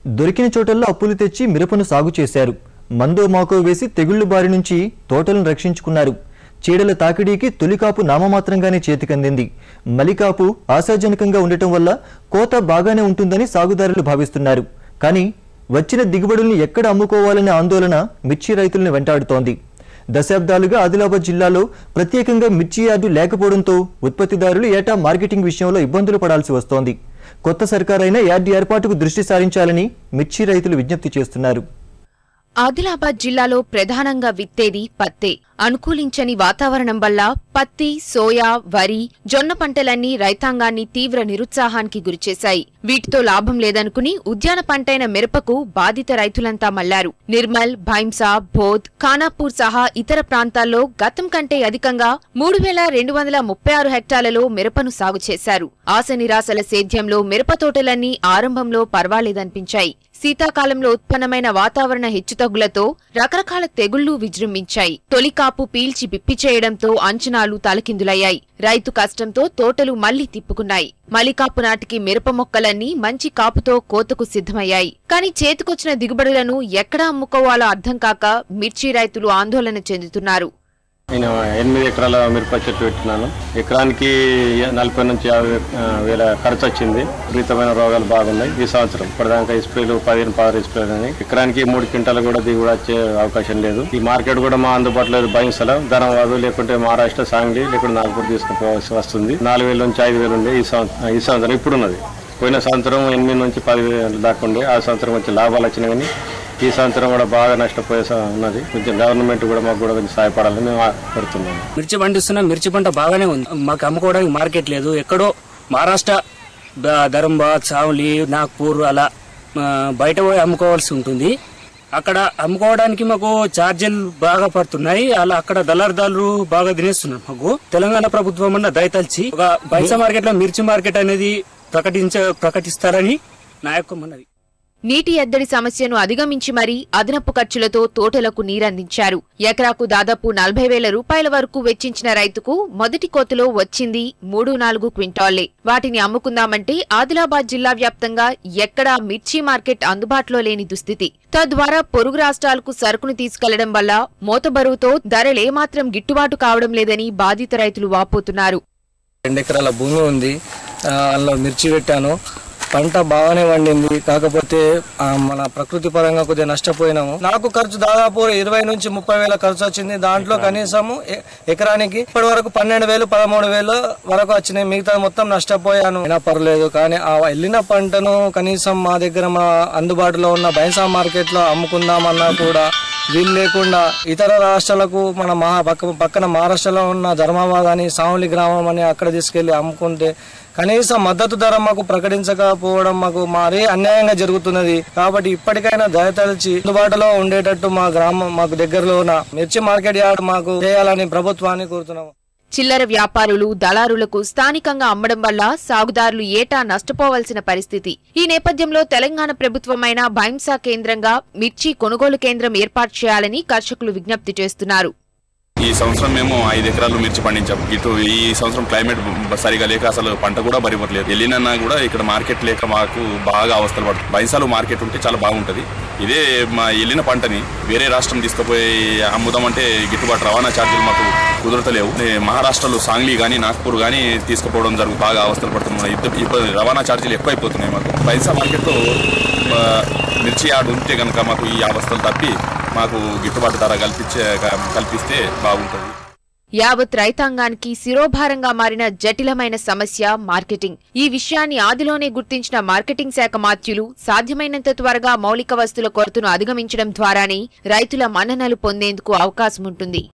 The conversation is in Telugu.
దొరికిన చోటల్లో అప్పులు తెచ్చి మిరపను సాగు చేశారు మందో మాకో వేసి తెగుళ్లు బారి నుంచి తోటలను రక్షించుకున్నారు చీడల తాకిడీకి తొలికాపు నామమాత్రంగానే చేతికందింది మలికాపు ఆశాజనకంగా ఉండటం వల్ల కోత బాగానే ఉంటుందని సాగుదారులు భావిస్తున్నారు కానీ వచ్చిన దిగుబడుల్ని ఎక్కడ అమ్ముకోవాలనే ఆందోళన మిర్చి రైతుల్ని వెంటాడుతోంది దశాబ్దాలుగా ఆదిలాబాద్ జిల్లాలో ప్రత్యేకంగా మిర్చి యార్డు లేకపోవడంతో ఉత్పత్తిదారులు ఏటా మార్కెటింగ్ విషయంలో ఇబ్బందులు పడాల్సి వస్తోంది కొత్త సర్కారైన యార్డు ఏర్పాటుకు దృష్టి సారించాలని మిర్చి రైతులు విజ్ఞప్తి చేస్తున్నారు ఆదిలాబాద్ జిల్లాలో ప్రధానంగా విత్తేది పత్తే అనుకూలించని వాతావరణం వల్ల పత్తి సోయా వరి జొన్న పంటలన్నీ రైతాంగాన్ని తీవ్ర నిరుత్సాహానికి గురిచేశాయి వీటితో లాభం లేదనుకుని ఉద్యాన పంటైన మిరపకు బాధిత రైతులంతా మళ్లారు నిర్మల్ భైంసా బోధ్ ఖానాపూర్ సహా ఇతర ప్రాంతాల్లో గతం కంటే అధికంగా మూడు వేల రెండు వందల ముప్పై ఆరు హెక్టార్లలో మిరపను సాగు చేశారు ఆశ నిరాశల సేద్యంలో మిరప తోటలన్నీ ఆరంభంలో పర్వాలేదనిపించాయి శీతాకాలంలో ఉత్పన్నమైన వాతావరణ హెచ్చుతగ్గులతో రకరకాల తెగుళ్లు విజృంభించాయి తొలి కాపు పీల్చి బిప్పి చేయడంతో అంచనాలు తలకిందులయ్యాయి రైతు కష్టంతో తోటలు మళ్లీ తిప్పుకున్నాయి మలికాపు నాటికి మిరప మొక్కలన్నీ మంచి కాపుతో కోతకు సిద్ధమయ్యాయి కానీ చేతికొచ్చిన దిగుబడులను ఎక్కడ అమ్ముకోవాలో అర్థం కాక మిర్చి రైతులు ఆందోళన చెందుతున్నారు నేను ఎనిమిది ఎకరాల మిరప చెట్టు పెట్టినాను ఎకరానికి నలభై నుంచి యాభై ఆ, వేల ఖర్చు వచ్చింది విపరీతమైన రోగాలు బాగున్నాయి ఈ సంవత్సరం ఇప్పటిదాకా స్ప్రేలు పదిహేను పదహారు స్ప్రేలు ఉన్నాయి ఎకరానికి మూడు క్వింటాలు కూడా దిగుబడి వచ్చే అవకాశం లేదు ఈ మార్కెట్ కూడా మా అందుబాటులో లేదు భయంసల ధనంవాదు లేకుంటే మహారాష్ట్ర సాంగ్లీ లేకుంటే నాగపూర్ తీసుకుపోవాల్సి వస్తుంది నాలుగు వేల నుంచి ఐదు వేలు ఉండే ఈ సంవత్సరం ఈ సంవత్సరం ఇప్పుడున్నది పోయిన సంవత్సరం ఎనిమిది నుంచి పది వేలు దాకా ఉండే ఆ సంవత్సరం వచ్చి లాభాలు వచ్చినాయి కానీ ఈ సంవత్సరం కూడా బాగా నష్టపోయే స- ఉన్నది కొంచెం గవర్నమెంట్ కూడా మాకు కూడా కొంచెం సహాయపడాలని మేము కోరుతున్నాము మిర్చి పండిస్తున్నాం మిర్చి పంట బాగానే ఉంది మాకు అమ్ముకోవడానికి మార్కెట్ లేదు ఎక్కడో మహారాష్ట్ర బ- ధరంబాద్ సావలి నాగ్పూర్ అలా ఆ, బయట పోయి అమ్ముకోవాల్సి ఉంటుంది అక్కడ అమ్ముకోవడానికి మాకు ఛార్జీలు బాగా పడుతున్నాయి అలా అక్కడ దళార్దాలు బాగా తినేస్తున్నారు మాకు తెలంగాణ ప్రభుత్వం అన్న దయతల్చి ఒక బైసా మార్కెట్ లో మిర్చి మార్కెట్ అనేది ప్రకటించ ప్రకటిస్తారని నా యొక్క మనవి నీటి ఎద్దడి సమస్యను అధిగమించి మరీ అదనపు ఖర్చులతో తోటలకు నీరందించారు ఎకరాకు దాదాపు నలభై వేల రూపాయల వరకు వెచ్చించిన రైతుకు మొదటి కోతలో వచ్చింది మూడు నాలుగు క్వింటాళ్లే వాటిని అమ్ముకుందామంటే ఆదిలాబాద్ జిల్లా వ్యాప్తంగా ఎక్కడా మిర్చి మార్కెట్ అందుబాటులో లేని దుస్థితి తద్వారా పొరుగు రాష్ట్రాలకు సరుకును తీసుకెళ్లడం వల్ల మోతబరువుతో ధరలేమాత్రం గిట్టుబాటు కావడం లేదని బాధిత రైతులు వాపోతున్నారు రెండు ఎకరాల భూమి ఉంది ఆ, అందులో మిర్చి పెట్టాను పంట బాగానే పండింది కాకపోతే ఆ, మన ప్రకృతి పరంగా కొద్దిగా నష్టపోయినాము నాకు ఖర్చు దాదాపు ఇరవై నుంచి ముప్పై వేల ఖర్చు వచ్చింది దాంట్లో కనీసము ఎ- ఎకరానికి ఇప్పటి వరకు పన్నెండు వేలు పదమూడు వేలు వరకు వచ్చినాయి మిగతా మొత్తం నష్టపోయాను అయినా పర్లేదు కానీ ఆ వెళ్ళిన పంటను కనీసం మా దగ్గర మా అందుబాటులో ఉన్న బైన్సా మార్కెట్ లో అమ్ముకుందామన్నా కూడా వీలు లేకుండా ఇతర రాష్ట్రాలకు మన మహా పక్క పక్కన మహారాష్ట్రలో ఉన్న ధర్మాబాద్ అని సావులి గ్రామం అని అక్కడ తీసుకెళ్లి అమ్ముకుంటే కనీసం మద్దతు ధర మాకు ప్రకటించకపోవడం మాకు మరీ అన్యాయంగా జరుగుతున్నది కాబట్టి ఇప్పటికైనా దయతలిచి అందుబాటులో ఉండేటట్టు మా గ్రామం మాకు దగ్గరలో ఉన్న మిర్చి మార్కెట్ యార్డ్ మాకు చేయాలని ప్రభుత్వాన్ని కోరుతున్నాము చిల్లర వ్యాపారులు దళారులకు స్థానికంగా అమ్మడం వల్ల సాగుదారులు ఏటా నష్టపోవలసిన పరిస్థితి ఈ నేపథ్యంలో తెలంగాణ ప్రభుత్వమైన భైంసా కేంద్రంగా మిర్చి కొనుగోలు కేంద్రం ఏర్పాటు చేయాలని కర్షకులు విజ్ఞప్తి చేస్తున్నారు ఈ సంవత్సరం మేము ఐదు ఎకరాలు మిర్చి పండించాం ఇటు ఈ సంవత్సరం క్లైమేట్ బ- సరిగా లేక అసలు పంట కూడా బరివ్వట్లేదు వెళ్ళినన్నా కూడా ఇక్కడ మార్కెట్ లేక మాకు బాగా అవస్థలు పడుతుంది బైసాలు మార్కెట్ ఉంటే చాలా బాగుంటది ఇదే మా వెళ్ళిన పంటని వేరే రాష్ట్రం తీసుకుపోయి అమ్ముదామంటే గిట్టుబాటు రవాణా ఛార్జీలు మాకు కుదరతలేవు ఏ మహారాష్ట్రలో సాంగ్లీ కానీ నాగ్పూర్ కానీ తీసుకుపోవడం జరుగు బాగా అవస్థలు పడుతున్నాయి ఇద్దరు ఇప్పుడు రవాణా ఛార్జీలు ఎక్కువైపోతున్నాయి మాకు బైసా మార్కెట్లో ఆ, మిర్చి యార్డ్ ఉంటే కనుక మాకు ఈ అవస్థలు తప్పి మాకు గిట్టుబాటు ధర కల్పించే కల్పిస్తే బాగుంటుంది యావత్ రైతాంగానికి శిరోభారంగా మారిన జటిలమైన సమస్య మార్కెటింగ్ ఈ విషయాన్ని ఆదిలోనే గుర్తించిన మార్కెటింగ్ శాఖ మాత్యులు సాధ్యమైనంత త్వరగా మౌలిక వస్తుల కొరతను అధిగమించడం ద్వారానే రైతుల మన్ననలు పొందేందుకు అవకాశం ఉంటుంది